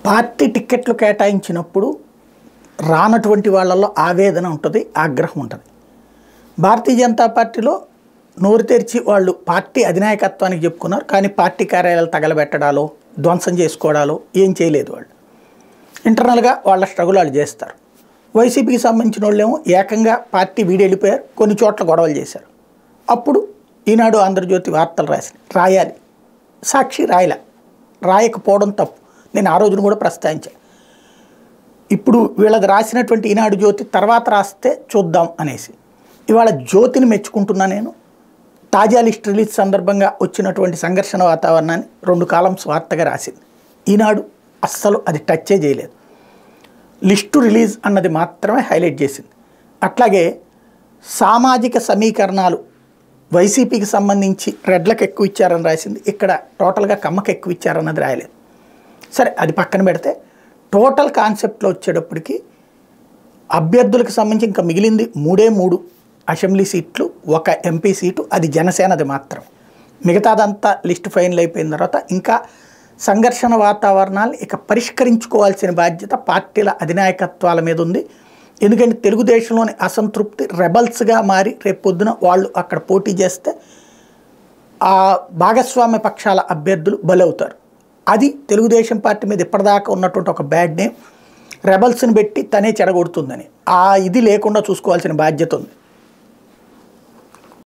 party టిక్కెట్లు కేటాయించినప్పుడు రానటువంటి వాళ్ళల్లో ఆవేదన ఉంటుంది ఆగ్రహం ఉంటుంది భారతీయ జనతా పార్టీలో నోరు తెరిచి వాళ్ళు పార్టీ అధినాయకత్వానికి చెప్పుకున్నారు కానీ పార్టీ కార్యాలయాలు తగలబెట్టడాలో ధ్వంసం చేసుకోవడాలో ఏం చేయలేదు వాళ్ళు ఇంటర్నల్గా వాళ్ళ స్ట్రగుల్ వాళ్ళు చేస్తారు వైసీపీకి సంబంధించిన వాళ్ళేమో ఏకంగా పార్టీ వీడి వెళ్ళిపోయారు కొన్ని చోట్ల గొడవలు చేశారు అప్పుడు ఈనాడు ఆంధ్రజ్యోతి వార్తలు రాసి రాయాలి సాక్షి రాయలే రాయకపోవడం తప్పు నేను ఆ రోజున కూడా ప్రస్తావించాను ఇప్పుడు వీళ్ళది రాసినటువంటి ఈనాడు జ్యోతి తర్వాత రాస్తే చూద్దాం అనేసి ఇవాళ జ్యోతిని మెచ్చుకుంటున్నా నేను తాజా లిస్ట్ రిలీజ్ సందర్భంగా వచ్చినటువంటి సంఘర్షణ వాతావరణాన్ని రెండు కాలమ్స్ వార్తగా రాసింది ఈనాడు అస్సలు అది టచ్చే చేయలేదు లిస్టు రిలీజ్ అన్నది మాత్రమే హైలైట్ చేసింది అట్లాగే సామాజిక సమీకరణాలు వైసీపీకి సంబంధించి రెడ్లకు ఎక్కువ ఇచ్చారని రాసింది ఇక్కడ టోటల్గా కమ్మకి ఎక్కువ ఇచ్చారన్నది రాయలేదు సరే అది పక్కన పెడితే టోటల్ కాన్సెప్ట్లో వచ్చేటప్పటికి అభ్యర్థులకు సంబంధించి ఇంకా మిగిలింది మూడే మూడు అసెంబ్లీ సీట్లు ఒక ఎంపీ సీటు అది జనసేనది మాత్రం మిగతాదంతా లిస్ట్ ఫైనల్ అయిపోయిన తర్వాత ఇంకా సంఘర్షణ వాతావరణాలు ఇక పరిష్కరించుకోవాల్సిన బాధ్యత పార్టీల అధినాయకత్వాల మీద ఉంది ఎందుకంటే తెలుగుదేశంలోని అసంతృప్తి రెబల్స్గా మారి రేపు పొద్దున వాళ్ళు అక్కడ పోటీ చేస్తే ఆ భాగస్వామ్య పక్షాల అభ్యర్థులు బలవుతారు అది తెలుగుదేశం పార్టీ మీద ఇప్పటిదాకా ఉన్నటువంటి ఒక బ్యాడ్ నేమ్ రెబల్స్ని పెట్టి తనే చెడగొడుతుందని ఆ ఇది లేకుండా చూసుకోవాల్సిన బాధ్యత ఉంది